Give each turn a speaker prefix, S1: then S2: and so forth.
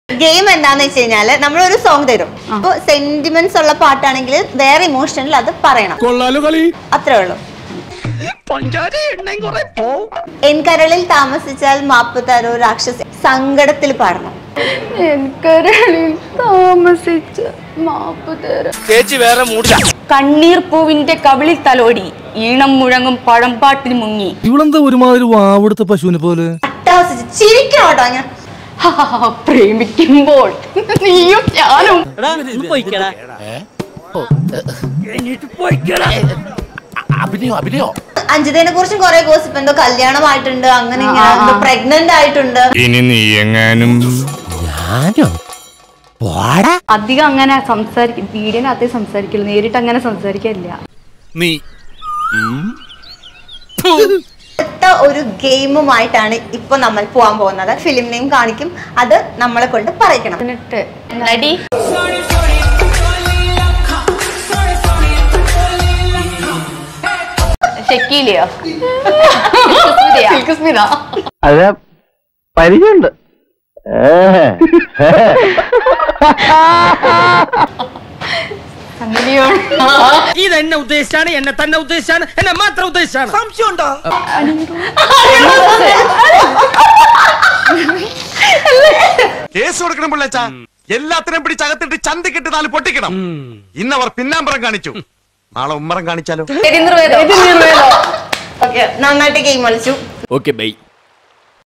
S1: game എന്താന്ന് വെച്ച് കഴിഞ്ഞാല് നമ്മളൊരു സോങ് തരും അപ്പൊ സെന്റിമെന്റ്സ് ഉള്ള പാട്ടാണെങ്കിൽ വേറെ ഇമോഷനിൽ അത് പറയണം
S2: കൊള്ളാലോ കളി
S1: അത്രേ ഉള്ളൂ എൻകരളിൽ താമസിച്ചാൽ മാപ്പ് തരോ രാക്ഷസ സങ്കടത്തിൽ പാടണം
S3: എനിക്കരളിൽ താമസിച്ച മാപ്പ് തരാം
S2: ചേച്ചി വേറെ മൂടില്ല
S3: കണ്ണീർ പൂവിന്റെ കവിളിൽ തലോടി ഈണം മുഴങ്ങും പഴംപാട്ടിൽ മുങ്ങി
S4: ഇവളെന്താ ഒരുമാതിരി വാവെടുത്ത പശുവിനെ പോലെ
S1: അട്ടാസിച്ച് ചിരിക്കണം കേട്ടോ അങ്ങനെ
S3: ഹാ, പ്രേമിക്കുമ്പോൾ നീയും ഞാനും
S2: അഭിനയോ അഭിനയോ
S1: അഞ്ജിതനെ കുറിച്ചും കുറെ ഗോസിപ്പ് എന്തോ കല്യാണമായിട്ടുണ്ട് അങ്ങനെ ഇങ്ങനെ എന്തോ പ്രഗ്നന്റ് ആയിട്ടുണ്ട്
S5: ഇനി നീ എങ്ങാനും
S3: അധികം അങ്ങനെ സംസാരിക്കും വീടിനകത്തേ സംസാരിക്കില്ല നേരിട്ട് അങ്ങനെ സംസാരിക്കില്ല
S2: നീ
S1: അടുത്ത ഒരു ഗെയിമുമായിട്ടാണ് ഇപ്പൊ നമ്മൾ പോവാൻ പോകുന്നത് ഫിലിം നെയിം കാണിക്കും അത് നമ്മളെ കൊണ്ട് പറയിക്കണം
S3: എന്നിട്ട് നടി ഷക്കീലിയോ സ്മിത
S6: അത് പരിചയമുണ്ട്
S3: സന്നിധിയോട്
S7: ഇത് എന്നെ ഉദ്ദേശിച്ചാണ് എന്നെ തന്നെ ഉദ്ദേശിച്ചാണ് എന്നെ മാത്രം ഉദ്ദേശിച്ചാണ് സംശയമുണ്ടോ
S8: കേസ് കൊടുക്കണം പിള്ളേച്ച എല്ലാത്തിനും പിടിച്ചകത്തിട്ട് ചന്തിക്കിട്ട് നാല് പൊട്ടിക്കണം ഇന്നവർ പിന്നാമ്പറം കാണിച്ചു നാളെ ഉമ്മറം കാണിച്ചാലോ
S1: ഓക്കെ നന്നായിട്ട് ഗെയിം കളിച്ചു
S2: ഓക്കെ ബൈ